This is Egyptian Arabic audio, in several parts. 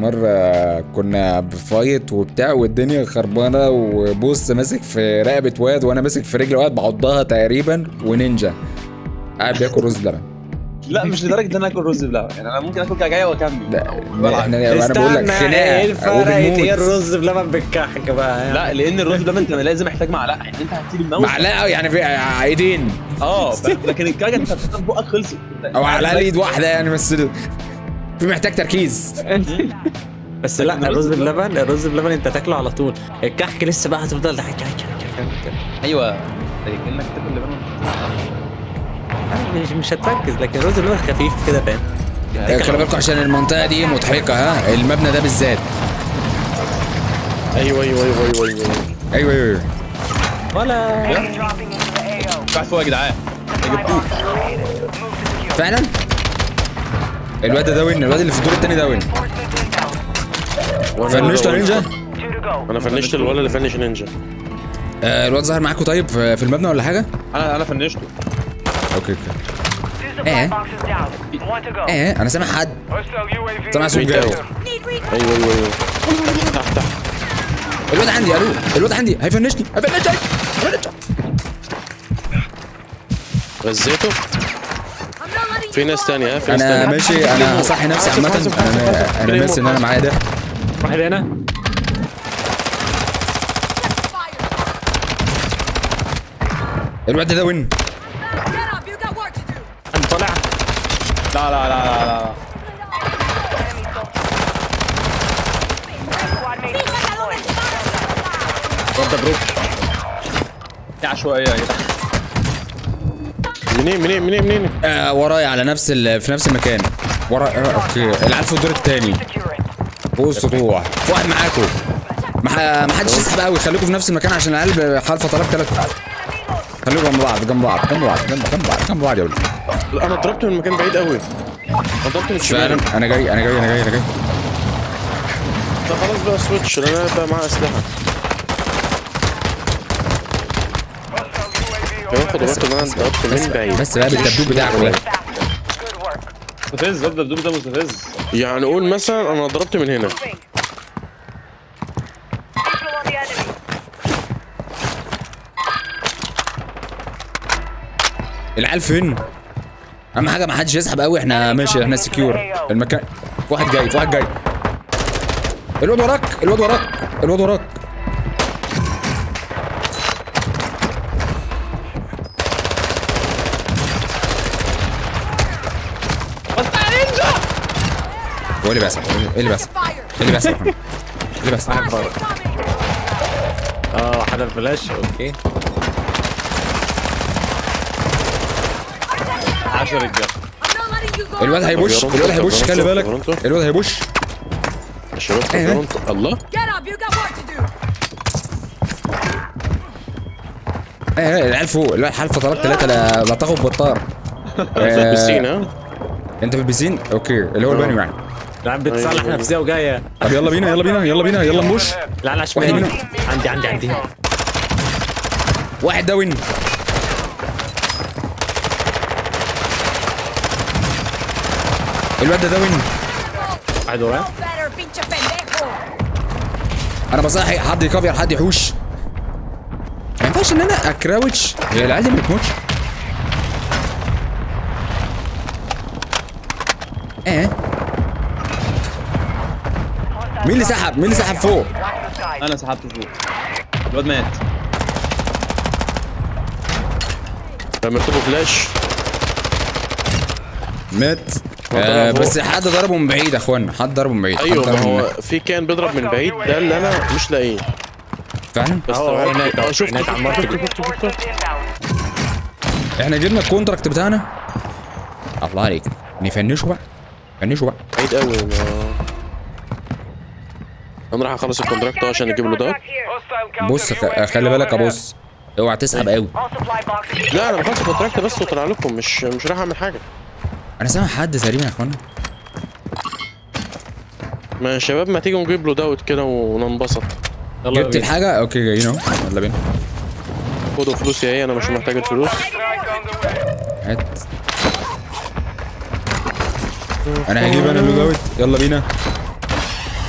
مره كنا بفايت وبتاع والدنيا خربانه وبص ماسك في رقبه واد وانا ماسك في رجل واد بعضها تقريبا ونينجا قاعد بياكل رز بلبن لا مش لدرجه ان انا اكل رز بلبن يعني انا ممكن اكل كعكايه واكمل ده احنا انا بقول لك استنى، ايه خناقه الفرق ايه وبنموت الرز بلبن بالكحك بقى لا لان الرز بلبن انت لازم محتاج معلقه يعني انت هتسيب الماوس معلقه يعني في ايدين اه ف- لكن الكعكه انت بتحطها في بقك خلصت او على الاقل ايد واحده يعني بس في محتاج تركيز بس لا الرز بلبن الرز بلبن انت تاكله على طول الكحك لسه بقى هتفضل ده ايوه زي كانك تاكل لبن مش مش هتركز لكن الرز بلبن خفيف كده فاهم خلي بالكم عشان المنطقه دي مضحكه ها المبنى ده بالذات ايوه ايوه ايوه ايوه ايوه ايوه ايوه ولا قاعد فوق يا جدعان جبتوه فعلا الواد ده وين الواد اللي في الدور التاني ده وين فنشت يا نينجا انا فنشت الولد اللي فنش نينجا آه الواد ظهر معاكم طيب في في المبنى ولا حاجه انا انا فنشته اوكي اوكي ايه ايه انا سامع حد سامع صوت جاي ايوه ايوه ايوه تحت تحت الواد عندي الو الواد عندي هيفنشني هيفنشني هيفنشني غزيته في ناس تانية ها في ناس انا تانية ماشي انا هصحي نفسي حاسب، عامه حاسب، حاسب، انا حاسب. انا ناسي ان انا معايا ده واحد هنا الواد ده وين انا طالع لا لا لا لا لا برضه بروك دي عشوائيه يا جدعان منين منين منين منين آه ورايا على نفس ال... في نفس المكان ورا آه اوكي العيال في الدور التاني فوق السطوح في واحد معاكم ما ما حدش يسحب قوي خليكم في نفس المكان عشان العيال حال فترات ثلاث خليكم جنب بعض جنب بعض جنب بعض جنب جنب بعض جنب بعض يا ولد لا انا ضربت من مكان بعيد قوي انا ضربت من الشمال فعلا انا جاي انا جاي انا جاي انا جاي طب خلاص بقى سويتش لان انا بقى معاه اسلحه ياخد وقت ان انا ضربت من بعيد بس بقى بالدبدوب بتاعك ده مستفز افضل الدوب ده مستفز يعني قول مثلا انا ضربت من هنا العيال فين؟ اهم حاجه ما حدش يسحب قوي احنا ماشي احنا سكيور المكان في واحد جاي في واحد جاي الواد وراك الواد وراك الواد وراك هو اللي بيحصل ايه اللي بيحصل ايه اللي بيحصل يا محمد؟ ايه اللي بيحصل اه حدا الفلاش اوكي 10 رجاله الواد هيبوش الواد هيبوش خلي بالك الواد هيبوش الشباب إيه؟ فكروا انتوا الله ايه العيال فوق العيال حال فترات ثلاثه لا لا تاخد بالطار انا في البسين ها انت في البسين اوكي اللي هو البانيو يعني العيال بتصلح نفسيه وجايه طب يلا بينا يلا بينا يلا بينا يلا نبوش العيال على واحد شمالي منهم. عندي عندي عندي واحد ده وين الواد ده ده وين واحد وراه انا بصحي حد يكفر حد يحوش ما ينفعش ان انا اكراوتش هي العيال دي ما بتموتش ايه مين اللي سحب مين اللي سحب فوق انا سحبته فوق الواد مات عملت له فلاش مات آه بس حد ضربه من بعيد يا اخوانا حد ضربه من بعيد حد ايوه ضربه ما من هو بعيد. في كان بيضرب من بعيد ده اللي انا مش لاقيه فعلا بس أهو، طبعاً- هناك، أهو، اه شفت هناك على شفت الماركت. شفت شفت شفت احنا جبنا الكونتراكت بتاعنا الله عليك نفنشه بقى فنشه بقى بعيد قوي ما انا راح اخلص الكونتراكت عشان اجيب له ده بص خ- خلي بالك ابص اوعى تسحب قوي لا انا بخلص الكونتراكت بس وطلع لكم مش مش رايح اعمل حاجه انا سامع حد تقريبا يا اخوانا ما يا شباب ما تيجوا نجيب له دوت كده وننبسط يلا جبت بينا. الحاجه اوكي جايين اهو يلا بينا خدوا فلوسي اهي انا مش محتاج الفلوس هات انا هجيب انا اللود اوت يلا بينا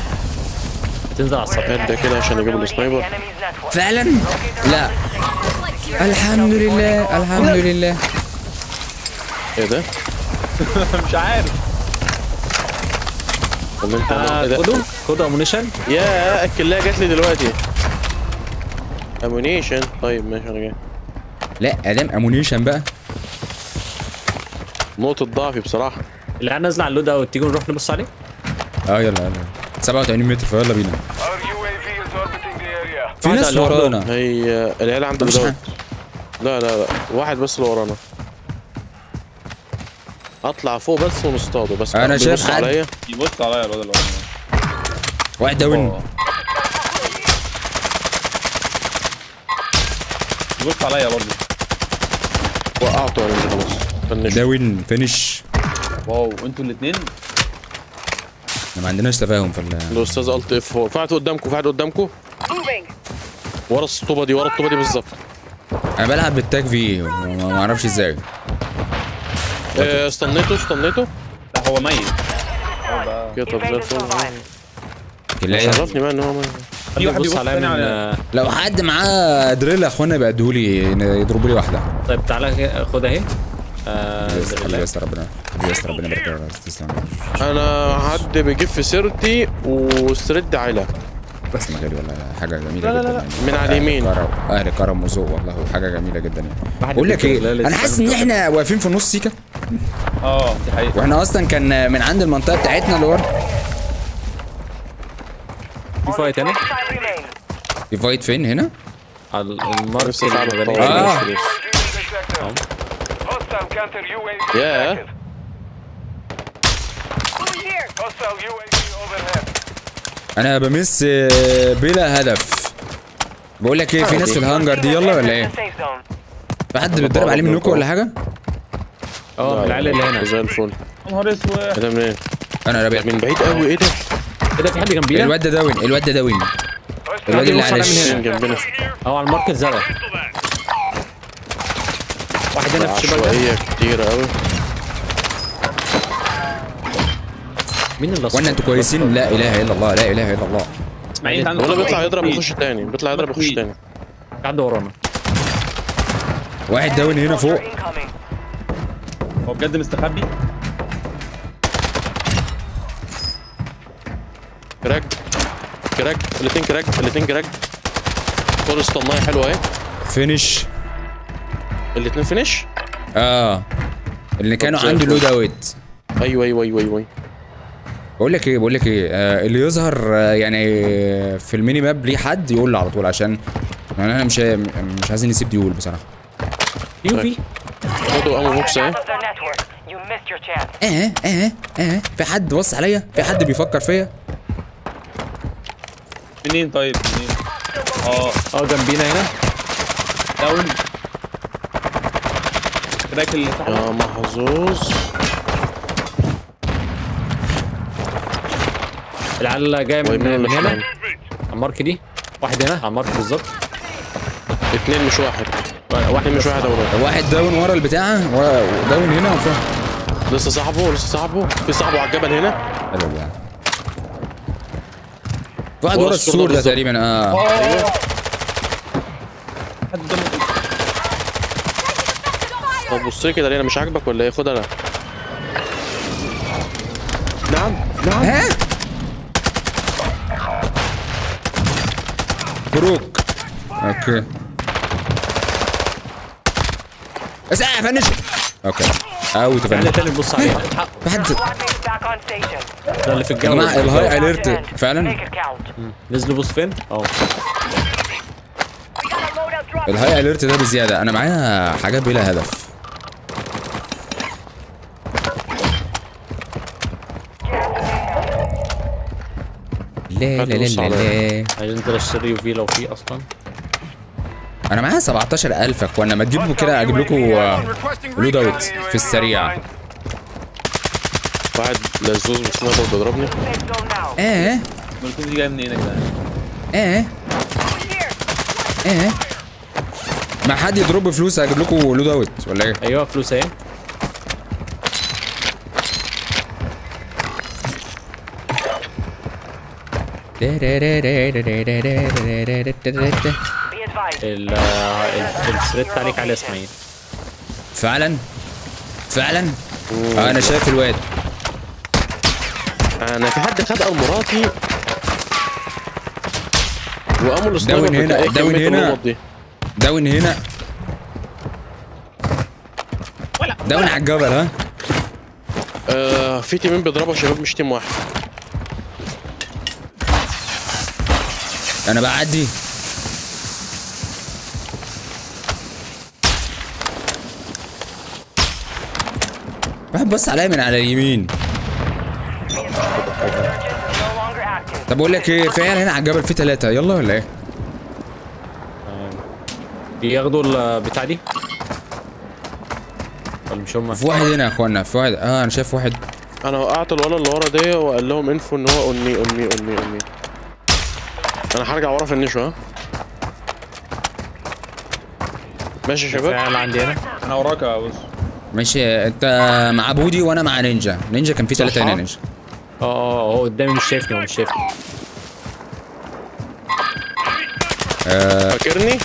تنزل على السطح هات ده كده عشان يجيبوا السنايبر فعلا لا الحمد لله الحمد لله ايه ده؟ مش عارف طب انت آه، ايه ده؟ خدوا خدوا امونيشن يا الكلايه جات لي دلوقتي امونيشن طيب ماشي انا جاي لا ادام امونيشن بقى نقطة ضعفي بصراحة اللي نازله على اللود اوت تيجوا نروح نبص عليه اه يلا يلا 87 متر فيلا بينا Our UAV is orbiting the area. في ناس ورانا هي العيال عند مش الدور لا لا لا واحد بس اللي ورانا اطلع فوق بس ونصطاده بس أنا شايف بيبص حد. عليا يبص عليا الواد اللي واحد داون ورا. يبص عليا برضه وقعته انا خلاص فنش داون فينش واو انتوا الاثنين احنا ما عندناش تفاهم في ال- الاستاذ الت اف هو في واحد قدامكم في واحد قدامكم ورا الطوبه دي ورا الطوبه دي بالظبط انا بلعب بالتاج في ما ما اعرفش ازاي آه، استنيته استنيته لا هو ميت هو بقى كده طب زي الفل كلاية. عرفني بقى ان هو ميت. في واحد بيبص بيبص عليا تاني من على آه، لو حد معاه دريل يا اخوانا يبقى اديهولي يضربوا لي واحده طيب تعالى كده، خد اهي آه، يس- دريلات. يس ربنا يس ربنا يبارك لك. تسلم انا حد بيجيب في سيرتي وسرد عيله بس مجالي والله حاجه جميله لا لا جدا لا. يعني. من على اليمين. أهل كرم- اهل كرم وذوق والله وحاجه جميله جدا يعني واحد بقول لك ايه بيقول لا انا حاسس ان لسه احنا واقفين في نص سيكا اه دي حقيقة واحنا اصلا كان من عند المنطقه بتاعتنا اللي ورا في فايت هنا في فايت فين هنا على المارك نفسي ألعب المدنية. الطاولة. آه. Using the sector. Hostile counter UAV Yeah. active. Hostile UAV overhead. انا بمس آه، بلا هدف بقول لك ايه في ناس في الهانجر دي يلا ولا ايه في حد بيتضرب عليه منكم ولا حاجه اه من العيال اللي هنا زي الفل يا نهار اسود ايه ده منين؟ انا ده رابع من بعيد قوي ايه ده؟ كده في حد جنبينا الواد ده داون الواد ده داون Hostile الواد اللي بص على عليا من الش- هنا. جنبنا اه على الماركت زرع واحد هنا في الشباك ده عشوائيه كتيره قوي مين اللي وانا انتوا كويسين لا اله الا الله لا اله الا الله اسماعيل انت عندك ولا بيطلع خبر؟ يضرب يخش تاني بيطلع يضرب يخش تاني حد ورانا واحد داون هنا فوق هو بجد مستخبي كراك كراك الاتنين كراك الاتنين كراك خد اسطنايه حلوه اهي فينش الاتنين فينش اه اللي كانوا زي عندي الفل. لود اوت ايوه ايوه ايوه ايوه بقول لك ايه بقول لك ايه آه اللي يظهر آه يعني في الميني ماب ليه حد يقول لي على طول عشان يعني انا مش مش عايزين نسيب ديول بصراحه يو في خدوا امو بوكس اهي اه اه اه في حد بص عليا في حد بيفكر فيا منين طيب منين اه اه جنبينا هنا داون كراك اللي تحت يا محظوظ العيال جايه ويمين من, ولا من هنا شمال على المارك دي واحد هنا على المارك بالظبط اتنين مش واحد واحد اتنين مش بس. واحد اولاد واحد داون ورا البتاع ورا- داون هنا وفوق لسه صاحبه لسه صاحبه في صاحبه على الجبل هنا حلو يعني واحد ورا ورا السور السور ده بالظبط. تقريبا اه اه حد قدامه طب بص لي كده ليه انا مش عاجبك ولا ايه خد انا نعم نعم ها بروك اوكي اسعى فنش اوكي اوت في فنش حد تاني تبص علينا في حد ده اللي في يا الجو جماعه اللي في الهاي الجو. اليرت فعلا نزلوا بص فين اه الهاي اليرت ده بزياده انا معايا حاجات بلا هدف لا لا لا هتبص لا, لا. عايزين انزل اشتري يو في لو في اصلا انا معايا 17000 يا اخوانا ما تجيبوا كده اجيب لكم لود اوت في السريع واحد لزوز بسنايبر بيضربني ايه المولوتوف دي جايه منين يا جدعان ايه ايه ما حد يضرب فلوس اجيب لكم لود اوت ولا ايه ايوه فلوس اهي ال- ال- الثريت عليك على اسماعيل فعلا فعلا آه انا شايف الواد انا في حد خد اموراتي وقاموا السنايبر داون هنا، بتاع إيه داون كمية هنا. النقط دي داون هنا داون على الجبل ها آه في تيمين بيضربوا شباب مش تيم واحد انا بعدي واحد بص عليا من على اليمين طب اقول لك ايه في عيال هنا على الجبل في ثلاثة يلا ولا ايه؟ ياخدوا البتاع دي ولا مش هم في واحد هنا يا اخوانا في واحد اه انا شايف واحد انا وقعت الولد اللي ورا دي وقال لهم انفو ان هو امي امي امي امي انا هرجع ورا في النشو ها ماشي يا شباب فعلا عندي هنا انا وراك يا بص ماشي انت مع بودي وانا مع نينجا نينجا كان في ثلاثة هنا صح. نينجا اه اه هو قدامي مش شايفني هو مش شايفني فاكرني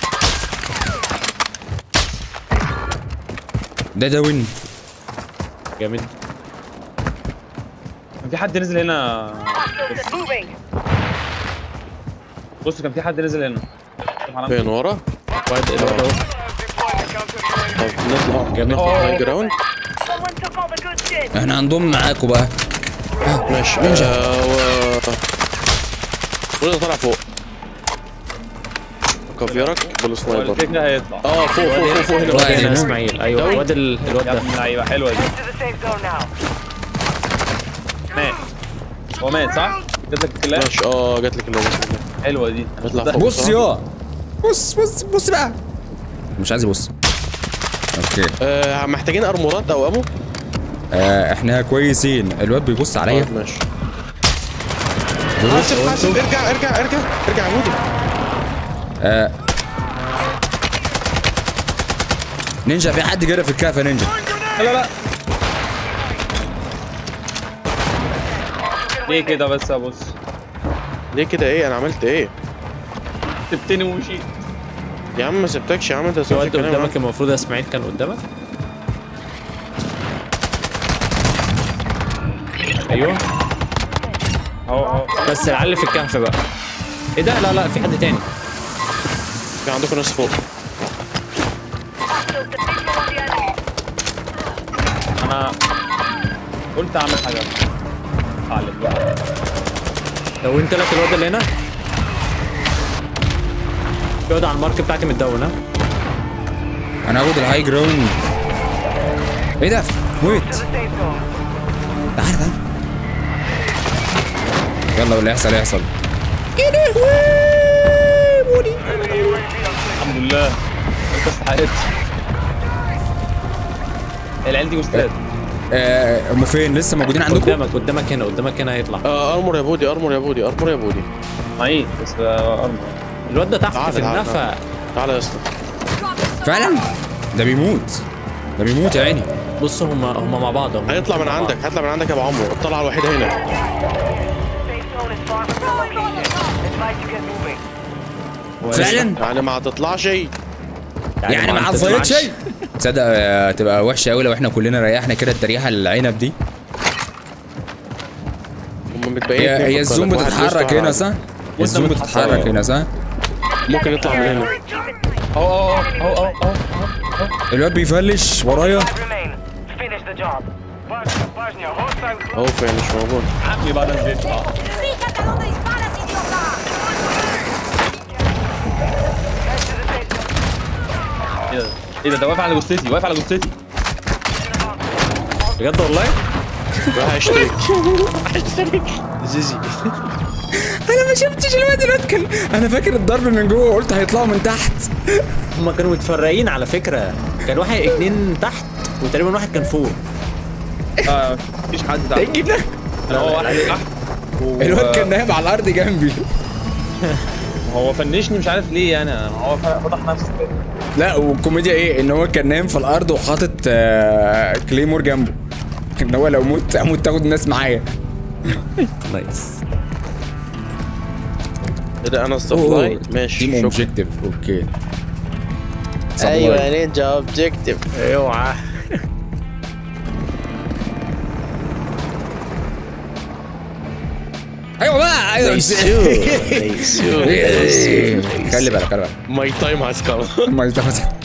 ده داون جامد كان في حد نزل هنا بص كان في حد نزل هنا فين ورا واد الواد اهو طب نطلع جامد هاي جراوند احنا هنضم معاكم بقى ماشي نينجا. آه و وده طالع فوق كافيرك بالسنايبر الكيك ده هيطلع اه فوق فوق فوق فوق هنا واحد هنا هنا. اسماعيل ايوه داون. الواد ال- الواد يا ده ابن اللعيبه حلوه دي مات هو مات صح؟ جات لك الكلام ماشي اه جات لك اللي حلوه دي نطلع فوق بص صح؟ يا بص بص بص بقى مش عايز يبص اوكي آه محتاجين ارمورات او امو آه احنا كويسين الواد بيبص عليا طيب ماشي حاسب حاسب ارجع ارجع ارجع ارجع يا هودي آه نينجا في حد جرى في الكهف يا نينجا لا لا لا ليه كده بس يا بص ليه كده ايه انا عملت ايه سبتني ومشيت يا عم ما سبتكش يا عم انت سمعت الواد الكلام قدامك المفروض يا اسماعيل كان قدامك ايوه اهو اهو بس العل في الكهف بقى ايه ده لا لا في حد تاني في عندكم ناس فوق انا قلت اعمل حاجه اتعلم بقى لو انت لك الواد اللي هنا يقعد على المارك بتاعتي متدون ها انا هاخد الهاي جراوند ايه ده ويت تعال تعال يلا واللي يحصل يحصل الحمد لله انت استحقت العيال دي استاذ آه هم فين لسه موجودين عندكم قدامك قدامك هنا قدامك هنا هيطلع آه ارمر يا بودي ارمر يا بودي ارمر يا بودي معين بس آه، ارمر الواد ده تحت تعال، في تعال، النفق تعالى يا اسطى فعلا ده بيموت ده بيموت يا عيني بص هم هم مع بعض هم هيطلع من عندك هيطلع من عندك يا ابو عمرو الطلعه الوحيده هنا فعلا يعني ما هتطلعش يعني ما حصلت شيء تصدق آه، تبقى وحشه قوي لو احنا كلنا ريحنا كده التريحه العنب دي هم متبقيين هي اتنين هي في الزوم القلب. واحد بتتحرك وسط هنا واحد صح؟ الزوم بتتحرك هنا صح؟ ممكن يطلع من هنا اهو اهو اهو اهو اهو الواد بيفلش ورايا اهو فين مش موجود عمي بعد نزلت اه Fíjate dónde disparas, idiota. ايه ده ايه ده ده واقف على جثتي واقف على جثتي بجد والله راح اشترك انا ما شفتش الواد الواد كان انا فاكر الضرب من جوه وقلت هيطلعوا من تحت هم كانوا متفرقين على فكره كان واحد اتنين تحت وتقريبا واحد كان فوق اه مفيش حد تحت جبنا انا هو واحد تحت و- الواد كان نايم على الارض جنبي هو فنشني مش عارف ليه يعني هو فضح نفسه كده لا والكوميديا ايه ان هو كان نايم في الارض وحاطط آه، كليمور جنبه ان هو لو مت اموت تاخد الناس معايا نايس إيه ده انا سبلاي ماشي تيم شكرا اوبجيكتيف اوكي ايوه Supply. يا نينجا اوبجيكتيف اوعى ايوه بقى ايوه نيسيو نيسيو خلي بالك خلي بالك ماي تايم هاز كام ما يتفق